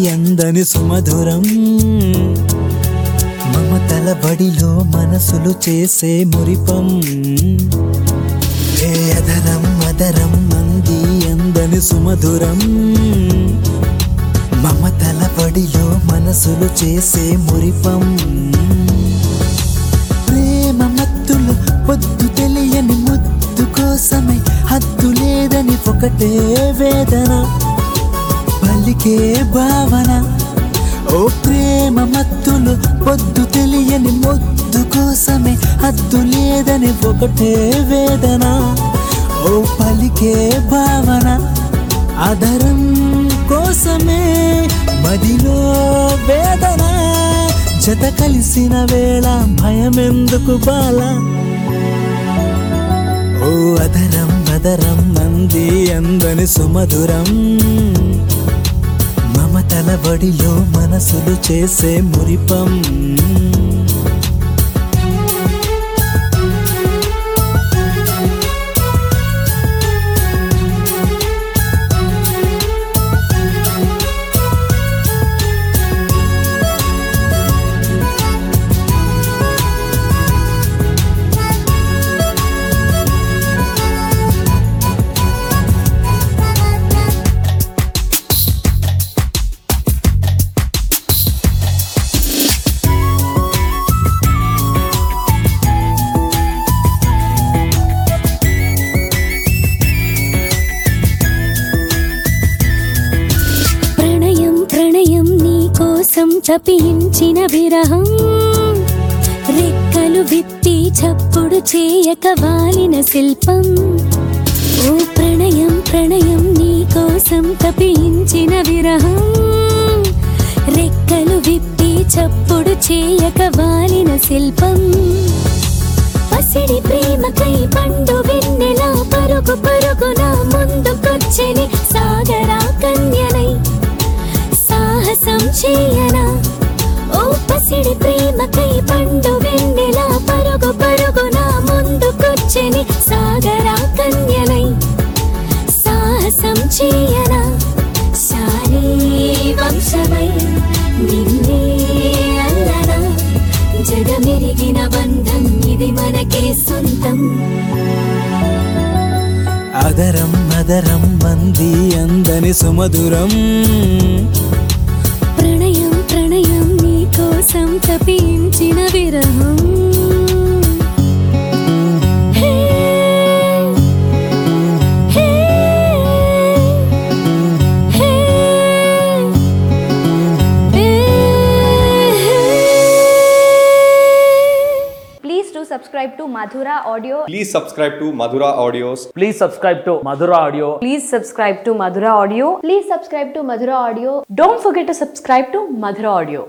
ఎందని సుమధురం మమతల బడిలో మనసులు చేసే మురిపం ఏ అధరం అదరం మంది ఎందని సుమధురం మమతల బడిలో మనసులు చేసే మురిపం ప్రేమ మత్తులు పొద్దు తెలియని ముద్దు కోసమే హద్దు లేదని ఒకటే వేదన పలికే భావన ఓ ప్రేమ మత్తులు పొద్దు తెలియని ముద్దు కోసమే హద్దు లేదని ఒకటే వేదన ఓ పలికే భావన ఆదరం కోసమే మదిలో వేదన జత కలిసిన వేళ భయమెందుకు బాల ఓ అదరం అదరం మంది అందని సుమధురం మమతల బడిలో మనసులు చేసే మురిపం ప్రణయం ప్రణయం నీ కోసం తపించిన విరహం రెక్కలు విప్పి చప్పుడు చేయక వాలిన శిల్పం ఓ ప్రణయం ప్రణయం నీ కోసం తపించిన విరహం రెక్కలు విప్పి చప్పుడు చేయక వాలిన శిల్పం పసిడి ప్రేమకై పండు వెన్నెల పరుగు పరుగున ముందుకొచ్చని సాగరా కన్యనై సాహసం చేయనా ఓ పసిడి ప్రేమకై పండు వెన్నెల పరుగు పరుగున ముందుకొచ్చని సాగరా కన్యనై సాహసం చేయనా శాలీ వంశమై నిన్నే అల్లనా జగమెరిగిన బంధం ఇది మనకే సొంతం అదరం అదరం మంది అందని సుమధురం ప్రణయం ప్రణయం నీ కోసం తపించిన విరహం హే, హే, హే, హే. Please do subscribe to Madhura Audio. Please subscribe to Madhura Audios. Please subscribe to Madhura Audio. Please subscribe to Madhura Audio. Please subscribe to Madhura Audio. Don't forget to subscribe to Madhura Audio.